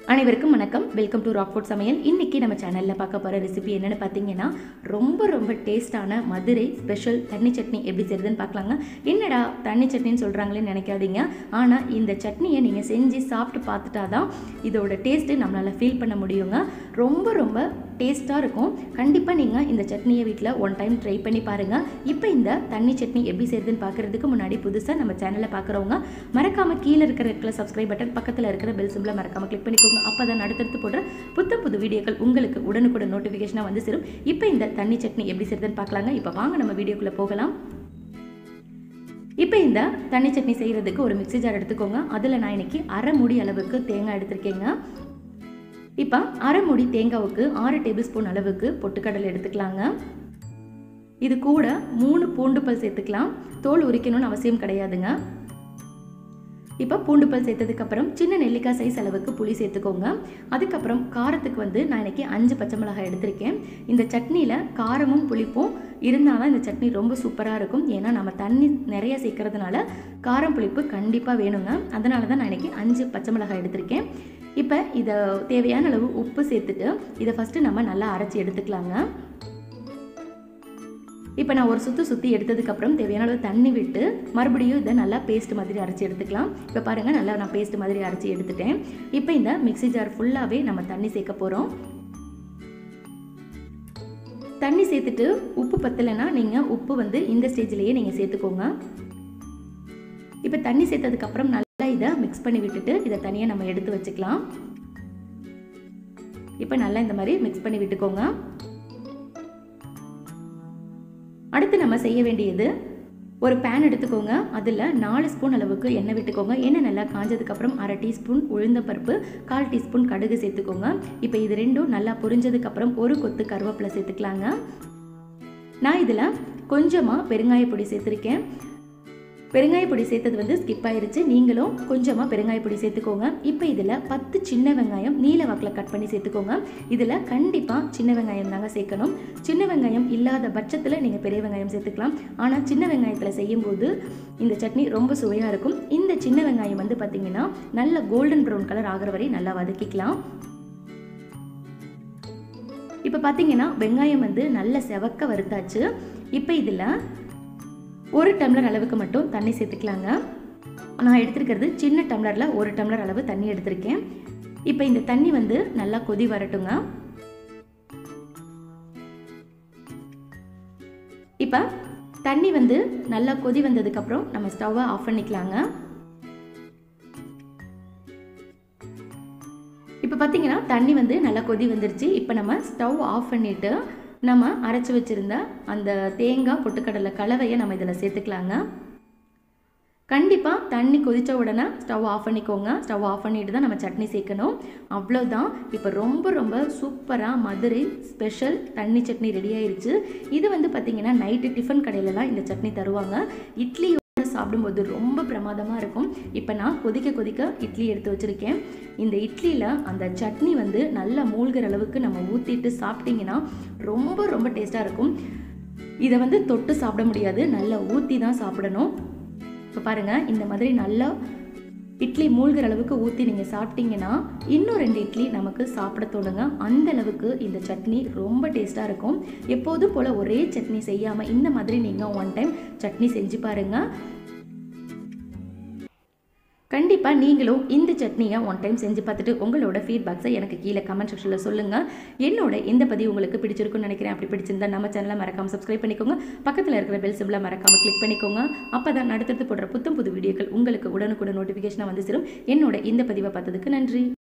அனைவருக்கும் வணக்கம் welcome to rock food சமையல் இன்னைக்கு நம்ம சேனலில் பார்க்க போகிற ரெசிபி என்னென்னு பார்த்தீங்கன்னா ரொம்ப ரொம்ப டேஸ்டான மதுரை ஸ்பெஷல் தண்ணி சட்னி எப்படி செய்யுதுன்னு பார்க்கலாங்க என்னடா தண்ணி சட்னின்னு சொல்கிறாங்களேன்னு நினைக்காதீங்க ஆனால் இந்த சட்னியை நீங்கள் செஞ்சு சாப்பிட்டு பார்த்துட்டா தான் இதோட டேஸ்ட்டு நம்மளால் ஃபீல் பண்ண முடியுங்க ரொம்ப ரொம்ப டேஸ்ட்டாக இருக்கும் கண்டிப்பாக நீங்கள் இந்த சட்னியை வீட்டில் ஒன் டைம் ட்ரை பண்ணி பாருங்கள் இப்போ இந்த தண்ணி சட்னி எப்படி செய்யுதுன்னு பார்க்குறதுக்கு முன்னாடி புதுசாக நம்ம சேனலை பார்க்குறவங்க மறக்காமல் கீழே இருக்கிற இருக்கிற சப்ஸ்கிரைப் பட்டன் பக்கத்தில் இருக்கிற பெல் சிம்பிளை மறக்காமல் கிளிக் பண்ணிக்கோங்க அப்போ தான் அடுத்தடுத்து போடுற புத்த புது வீடியோக்கள் உங்களுக்கு உடனுக்குடன் நோட்டிஃபிகேஷனாக வந்து சேரும் இப்போ இந்த தண்ணி சட்னி எப்படி செய்யுதுன்னு பார்க்கலாங்க இப்போ வாங்க நம்ம வீடியோக்குள்ளே போகலாம் இப்போ இந்த தண்ணி சட்னி செய்கிறதுக்கு ஒரு மிக்ஸி ஜார் எடுத்துக்கோங்க அதில் நான் இன்னைக்கு அரை மூடி அளவுக்கு தேங்காய் எடுத்திருக்கேங்க இப்போ அரை மூடி தேங்காவுக்கு ஆறு டேபிள் ஸ்பூன் அளவுக்கு பொட்டுக்கடலை எடுத்துக்கலாங்க இது கூட மூணு பூண்டு பல் சேர்த்துக்கலாம் தோல் உரிக்கணும்னு அவசியம் கிடையாதுங்க இப்போ பூண்டு பல் சேர்த்ததுக்கப்புறம் சின்ன நெல்லிக்காய் சைஸ் அளவுக்கு புளி சேர்த்துக்கோங்க அதுக்கப்புறம் காரத்துக்கு வந்து நான் இன்னைக்கு அஞ்சு பச்சை மிளகாய் எடுத்திருக்கேன் இந்த சட்னியில் காரமும் புளிப்பும் இருந்தால் தான் இந்த சட்னி ரொம்ப சூப்பராக இருக்கும் ஏன்னா நம்ம தண்ணி நிறைய சேர்க்கறதுனால காரம் புளிப்பு கண்டிப்பாக வேணுங்க அதனால தான் நான் இன்னைக்கு அஞ்சு பச்சை மிளகாய் எடுத்திருக்கேன் இப்போ இதை தேவையான அளவு உப்பு சேர்த்துட்டு இதை ஃபஸ்ட்டு நம்ம நல்லா அரைச்சி எடுத்துக்கலாங்க இப்போ நான் ஒரு சுற்றி சுற்றி எடுத்ததுக்கப்புறம் தேவையான அளவு தண்ணி விட்டு மறுபடியும் இதை நல்லா பேஸ்ட் மாதிரி அரைச்சி எடுத்துக்கலாம் இப்போ பாருங்கள் நல்லா நான் பேஸ்ட் மாதிரி அரைச்சி எடுத்துட்டேன் இப்போ இந்த மிக்ஸி ஜார் ஃபுல்லாகவே நம்ம தண்ணி சேர்க்க போகிறோம் தண்ணி சேர்த்துட்டு உப்பு பத்தலைன்னா நீங்கள் உப்பு வந்து இந்த ஸ்டேஜ்லேயே நீங்கள் சேர்த்துக்கோங்க இப்போ தண்ணி சேர்த்ததுக்கப்புறம் நல்லா இதை மிக்ஸ் பண்ணி விட்டுட்டு இதை தனியாக நம்ம எடுத்து வச்சுக்கலாம் இப்போ நல்லா இந்த மாதிரி மிக்ஸ் பண்ணி விட்டுக்கோங்க அடுத்து நம்ம செய்ய வேண்டியது ஒரு பேன் எடுத்துக்கோங்க அதில் நாலு ஸ்பூன் அளவுக்கு எண்ணெய் விட்டுக்கோங்க எண்ணெய் நல்லா காஞ்சதுக்கப்புறம் அரை டீஸ்பூன் உளுந்தப்பருப்பு கால் டீஸ்பூன் கடுகு சேர்த்துக்கோங்க இப்போ இது ரெண்டும் நல்லா பொரிஞ்சதுக்கப்புறம் ஒரு கொத்து கருவேப்பிலை சேர்த்துக்கலாங்க நான் இதில் கொஞ்சமாக பெருங்காய பொடி சேர்த்துருக்கேன் பெருங்காய பொடி சேர்த்தது வந்து ஸ்கிப் ஆயிருச்சு நீங்களும் கொஞ்சமாக பெருங்காய பொடி சேர்த்துக்கோங்க இப்போ இதில் பத்து சின்ன வெங்காயம் நீல வாக்கில் கட் பண்ணி சேர்த்துக்கோங்க இதில் கண்டிப்பாக சின்ன வெங்காயம் தாங்க சேர்க்கணும் சின்ன வெங்காயம் இல்லாத பட்சத்தில் நீங்கள் பெரிய வெங்காயம் சேர்த்துக்கலாம் ஆனால் சின்ன வெங்காயத்தில் செய்யும்போது இந்த சட்னி ரொம்ப சுவையாக இருக்கும் இந்த சின்ன வெங்காயம் வந்து பார்த்திங்கன்னா நல்ல கோல்டன் ப்ரௌன் கலர் ஆகிற வரை நல்லா வதக்கிக்கலாம் இப்போ பார்த்தீங்கன்னா வெங்காயம் வந்து நல்ல செவக்க வறுத்தாச்சு இப்போ இதில் ஒரு டம்ளர் அளவுக்கு மட்டும் தண்ணி சேர்த்துக்கலாங்க நான் எடுத்துருக்கிறது சின்ன டம்ளரில் ஒரு டம்ளர் அளவு தண்ணி எடுத்திருக்கேன் இப்போ இந்த தண்ணி வந்து நல்லா கொதி வரட்டுங்க இப்போ தண்ணி வந்து நல்லா கொதி வந்ததுக்கப்புறம் நம்ம ஸ்டவ்வை ஆஃப் பண்ணிக்கலாங்க இப்போ பார்த்தீங்கன்னா தண்ணி வந்து நல்லா கொதி வந்துருச்சு இப்போ நம்ம ஸ்டவ் ஆஃப் பண்ணிவிட்டு நம்ம அரைச்சி வச்சுருந்த அந்த தேங்காய் பொட்டுக்கடலை கலவையை நம்ம இதில் சேர்த்துக்கலாங்க கண்டிப்பாக தண்ணி கொதித்த உடனே ஸ்டவ் ஆஃப் பண்ணிக்கோங்க ஸ்டவ் ஆஃப் பண்ணிட்டு தான் நம்ம சட்னி சேர்க்கணும் அவ்வளோதான் இப்போ ரொம்ப ரொம்ப சூப்பராக மதுரை ஸ்பெஷல் தண்ணி சட்னி ரெடி ஆயிருச்சு இது வந்து பார்த்திங்கன்னா நைட்டு டிஃபன் கடையிலலாம் இந்த சட்னி தருவாங்க இட்லி சாப்பிடும்போது ரொம்ப பிரமாதமாக இருக்கும் இப்போ நான் கொதிக்க கொதிக்க இட்லி எடுத்து வச்சுருக்கேன் இந்த இட்லியில் அந்த சட்னி வந்து நல்லா மூழ்கிற அளவுக்கு நம்ம ஊற்றிட்டு சாப்பிட்டிங்கன்னா ரொம்ப ரொம்ப டேஸ்ட்டாக இருக்கும் இதை வந்து தொட்டு சாப்பிட முடியாது நல்லா ஊற்றி தான் சாப்பிடணும் இப்போ பாருங்கள் இந்த மாதிரி நல்லா இட்லி மூழ்கிற அளவுக்கு ஊற்றி நீங்கள் சாப்பிட்டீங்கன்னா இன்னும் ரெண்டு இட்லி நமக்கு சாப்பிட தோணுங்க அந்த அளவுக்கு இந்த சட்னி ரொம்ப டேஸ்ட்டாக இருக்கும் எப்போதும் போல் ஒரே சட்னி செய்யாமல் இந்த மாதிரி நீங்கள் ஒன் டைம் சட்னி செஞ்சு பாருங்கள் கண்டிப்பாக நீங்களும் இந்த சட்னியை ஒன் டைம் செஞ்சு பார்த்துட்டு உங்களோட ஃபீட்பேக்ஸை எனக்கு கீழே கமெண்ட் செக்ஷனில் சொல்லுங்கள் என்னோட இந்த பதிவு உங்களுக்கு பிடிச்சிருக்குன்னு நினைக்கிறேன் அப்படி பிடிச்சிருந்தா நம்ம சேனலை மறக்காமல் சப்ஸ்கிரைப் பண்ணிக்கோங்க பக்கத்தில் இருக்கிற பெல் சிம்பிளை மறக்காமல் கிளிக் பண்ணிக்கோங்க அப்போ தான் அடுத்தடுத்து போடுற புத்தம் புது வீடியோக்கள் உங்களுக்கு உடனுக்குடன் நோட்டிஃபிகேஷனாக வந்து சேரும் என்னோட இந்த பதிவை பார்த்ததுக்கு நன்றி